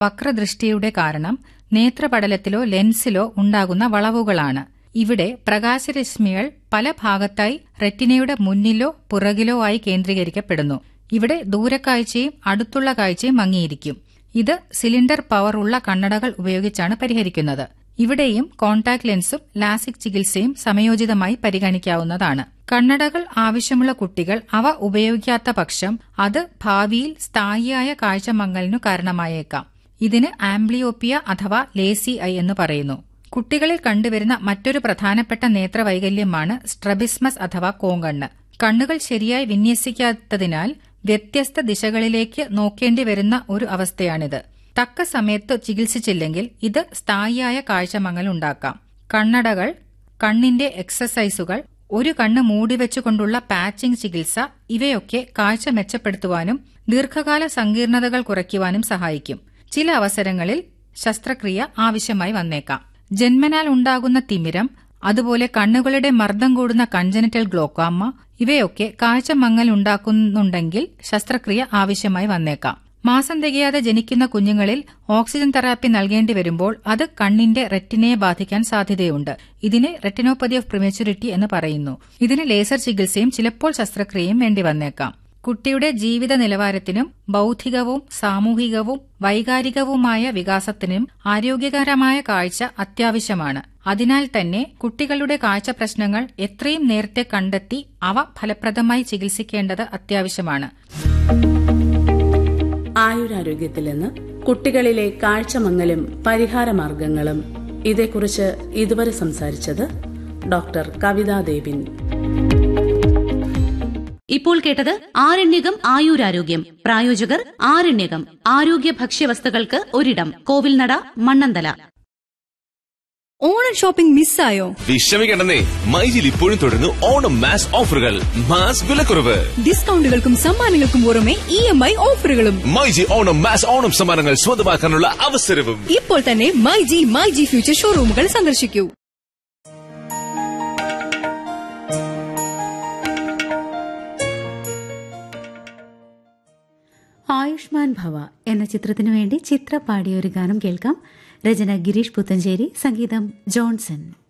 വക്രദൃഷ്ടിയുടെ കാരണം നേത്രപടലത്തിലോ ലെൻസിലോ ഉണ്ടാകുന്ന വളവുകളാണ് ഇവിടെ പ്രകാശരശ്മികൾ പല ഭാഗത്തായി റെറ്റിനയുടെ മുന്നിലോ പുറകിലോ ആയി കേന്ദ്രീകരിക്കപ്പെടുന്നു ഇവിടെ ദൂരക്കാഴ്ചയും അടുത്തുള്ള കാഴ്ചയും മങ്ങിയിരിക്കും ഇത് സിലിണ്ടർ പവർ ഉള്ള കണ്ണടകൾ ഉപയോഗിച്ചാണ് പരിഹരിക്കുന്നത് ഇവിടെയും കോൺടാക്ട് ലെൻസും ലാസിക് ചികിത്സയും സമയോചിതമായി പരിഗണിക്കാവുന്നതാണ് കണ്ണടകൾ ആവശ്യമുള്ള കുട്ടികൾ അവ ഉപയോഗിക്കാത്ത പക്ഷം അത് ഭാവിയിൽ സ്ഥായിയായ കാഴ്ചമങ്ങലിനു കാരണമായേക്കാം ഇതിന് ആംബ്ലിയോപ്പിയ അഥവാ ലേസി ഐ എന്ന് പറയുന്നു കുട്ടികളിൽ കണ്ടുവരുന്ന മറ്റൊരു പ്രധാനപ്പെട്ട നേത്രവൈകല്യമാണ് സ്ട്രബിസ്മസ് അഥവാ കോങ്കണ്ണ് കണ്ണുകൾ ശരിയായി വിന്യസിക്കാത്തതിനാൽ വ്യത്യസ്ത ദിശകളിലേക്ക് നോക്കേണ്ടി വരുന്ന ഒരു അവസ്ഥയാണിത് തക്ക സമയത്ത് ചികിത്സിച്ചില്ലെങ്കിൽ ഇത് സ്ഥായിയായ കാഴ്ചമങ്ങൽ ഉണ്ടാക്കാം കണ്ണടകൾ കണ്ണിന്റെ എക്സസൈസുകൾ ഒരു കണ്ണ് മൂടിവെച്ചുകൊണ്ടുള്ള പാച്ചിംഗ് ചികിത്സ ഇവയൊക്കെ കാഴ്ച മെച്ചപ്പെടുത്തുവാനും ദീർഘകാല സങ്കീർണതകൾ കുറയ്ക്കുവാനും സഹായിക്കും ചില അവസരങ്ങളിൽ ശസ്ത്രക്രിയ ആവശ്യമായി വന്നേക്കാം ജന്മനാൽ ഉണ്ടാകുന്ന തിമിരം അതുപോലെ കണ്ണുകളുടെ മർദ്ദം കൂടുന്ന കൺജനിറ്റൽ ഗ്ലോക്കാമ ഇവയൊക്കെ കാഴ്ചമങ്ങൽ ഉണ്ടാക്കുന്നുണ്ടെങ്കിൽ ശസ്ത്രക്രിയ ആവശ്യമായി വന്നേക്കാം മാസം തികയാതെ ജനിക്കുന്ന കുഞ്ഞുങ്ങളിൽ ഓക്സിജൻ തെറാപ്പി നൽകേണ്ടി വരുമ്പോൾ അത് കണ്ണിന്റെ റെറ്റിനയെ ബാധിക്കാൻ സാധ്യതയുണ്ട് ഇതിനെ റെറ്റിനോപ്പതി ഓഫ് പ്രിമച്യൂരിറ്റി എന്ന് പറയുന്നു ഇതിന് ലേസർ ചികിത്സയും ചിലപ്പോൾ ശസ്ത്രക്രിയയും വേണ്ടി വന്നേക്കാം കുട്ടിയുടെ ജീവിത നിലവാരത്തിനും ബൌദ്ധികവും സാമൂഹികവും വൈകാരികവുമായ വികാസത്തിനും ആരോഗ്യകരമായ കാഴ്ച അത്യാവശ്യമാണ് അതിനാൽ തന്നെ കുട്ടികളുടെ കാഴ്ച പ്രശ്നങ്ങൾ എത്രയും നേരത്തെ കണ്ടെത്തി അവ ഫലപ്രദമായി ചികിത്സിക്കേണ്ടത് അത്യാവശ്യമാണ് ആയുരാരോഗ്യത്തിൽ നിന്ന് കുട്ടികളിലെ കാഴ്ചമങ്ങലും പരിഹാരമാർഗങ്ങളും ഇതേക്കുറിച്ച് ഇതുവരെ സംസാരിച്ചത് ഡോക്ടർ കവിതാ ദേവിൻ ഇപ്പോൾ കേട്ടത് ആരണ്യകം ആയുരാരോഗ്യം പ്രായോജകർ ആരണ്യകം ആരോഗ്യ ഭക്ഷ്യവസ്തുക്കൾക്ക് ഒരിടം കോവിൽനട മണ്ണന്തല ഓണം ഷോപ്പിംഗ് മിസ്സായോ വിഷമിക്കണ്ടെന്നേ മൈജിൽ ഇപ്പോഴും തുടരുന്നു ഓണം മാസ് ഓഫറുകൾ മാസ് വിലക്കുറവ് ഡിസ്കൗണ്ടുകൾക്കും സമ്മാനങ്ങൾക്കും പുറമെ ഇ എം ഐ ഓഫറുകളും മൈജി ഓണം മാസ് ഓണം സമ്മാനങ്ങൾ സ്വന്തമാക്കാനുള്ള അവസരവും ഇപ്പോൾ തന്നെ My G My G future ഷോറൂമുകൾ സന്ദർശിക്കൂ ആയുഷ്മാൻ ഭവ എന്ന ചിത്രത്തിനു വേണ്ടി ചിത്ര പാടിയ ഒരു ഗാനം കേൾക്കാം രചന ഗിരീഷ് പുത്തഞ്ചേരി സംഗീതം ജോൺസൺ